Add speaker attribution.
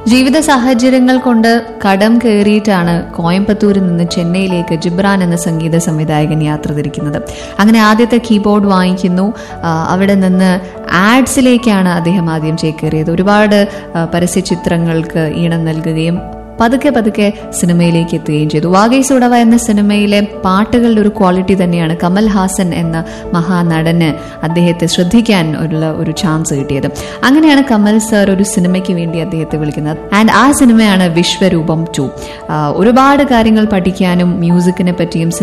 Speaker 1: ജീവിത സാഹചര്യങ്ങൾ കൊണ്ട് കടം കയറിയിട്ടാണ് കോയമ്പത്തൂരിൽ നിന്ന് ചെന്നൈയിലേക്ക് ജിബ്രാൻ എന്ന സംഗീത സംവിധായകൻ യാത്ര തിരിക്കുന്നത് അങ്ങനെ ആദ്യത്തെ കീബോർഡ് വാങ്ങിക്കുന്നു ആ, അവിടെ നിന്ന് ആഡ്സിലേക്കാണ് അദ്ദേഹം ആദ്യം ചേക്കേറിയത് ഒരുപാട് ആ, പരസ്യചിത്രങ്ങൾക്ക് ഈണം നൽകുകയും പതുക്കെ പതുക്കെ സിനിമയിലേക്ക് എത്തുകയും ചെയ്തു വാഗൈ സുടവ എന്ന സിനിമയിലെ പാട്ടുകളുടെ ഒരു ക്വാളിറ്റി തന്നെയാണ് കമൽ ഹാസൻ എന്ന മഹാനടന് അദ്ദേഹത്തെ ശ്രദ്ധിക്കാൻ ഉള്ള ഒരു ചാൻസ് കിട്ടിയത് അങ്ങനെയാണ് കമൽ സർ ഒരു സിനിമയ്ക്ക് വേണ്ടി അദ്ദേഹത്തെ വിളിക്കുന്നത് ആൻഡ് ആ സിനിമയാണ് വിശ്വരൂപം ടു ഒരുപാട് കാര്യങ്ങൾ പഠിക്കാനും മ്യൂസിക്കിനെ പറ്റിയും